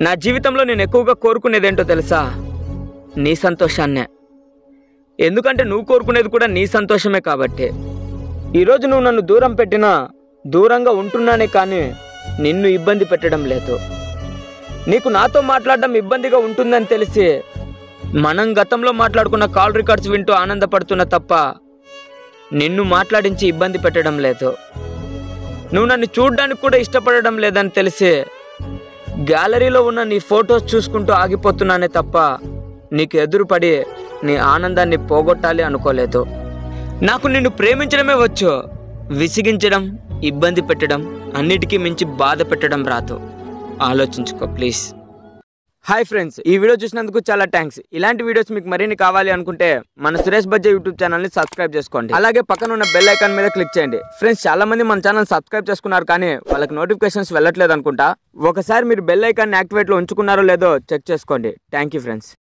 నా జీవితంలో నేను ఎక్కువగా కోరుకునేదేంటో తెలుసా నీ సంతోషాన్నే ఎందుకంటే నువ్వు కోరుకునేది కూడా నీ సంతోషమే కాబట్టి ఈరోజు నువ్వు నన్ను దూరం పెట్టినా దూరంగా ఉంటున్నానే కానీ నిన్ను ఇబ్బంది పెట్టడం లేదు నీకు నాతో మాట్లాడడం ఇబ్బందిగా ఉంటుందని తెలిసి మనం గతంలో మాట్లాడుకున్న కాల్ రికార్డ్స్ వింటూ ఆనందపడుతున్న తప్ప నిన్ను మాట్లాడించి ఇబ్బంది పెట్టడం లేదు నువ్వు నన్ను చూడడానికి కూడా ఇష్టపడడం లేదని తెలిసి గ్యాలరీలో ఉన్న నీ ఫొటోస్ చూసుకుంటూ ఆగిపోతున్నానే తప్ప నీకు ఎదురుపడి నీ ఆనందాన్ని పోగొట్టాలి అనుకోలేదు నాకు నిన్ను ప్రేమించడమే వచ్చు విసిగించడం ఇబ్బంది పెట్టడం అన్నిటికీ మించి బాధ పెట్టడం రాదు ఆలోచించుకో ప్లీజ్ హాయ్ ఫ్రెండ్స్ ఈ వీడియో చూసినందుకు చాలా థ్యాంక్స్ ఇలాంటి వీడియోస్ మీకు మరిన్ని కావాలి అనుకుంటే మన సురేష్ బజ్జా యూట్యూబ్ ఛానల్ ని సబ్స్క్రైబ్ చేసుకోండి అలాగే పక్కన ఉన్న బెల్ ఐకాన్ మీద క్లిక్ చేయండి ఫ్రెండ్స్ చాలా మంది మన ఛానల్ సబ్స్క్రైబ్ చేసుకున్నారు కానీ వాళ్ళకి నోటిఫికేషన్స్ వెళ్ళట్లేదు అనుకుంటా ఒకసారి మీరు బెల్ ఐకాన్ యాక్టివేట్ లో ఉంచుకున్నారో లేదో చెక్ చేసుకోండి థ్యాంక్ యూ ఫ్రెండ్స్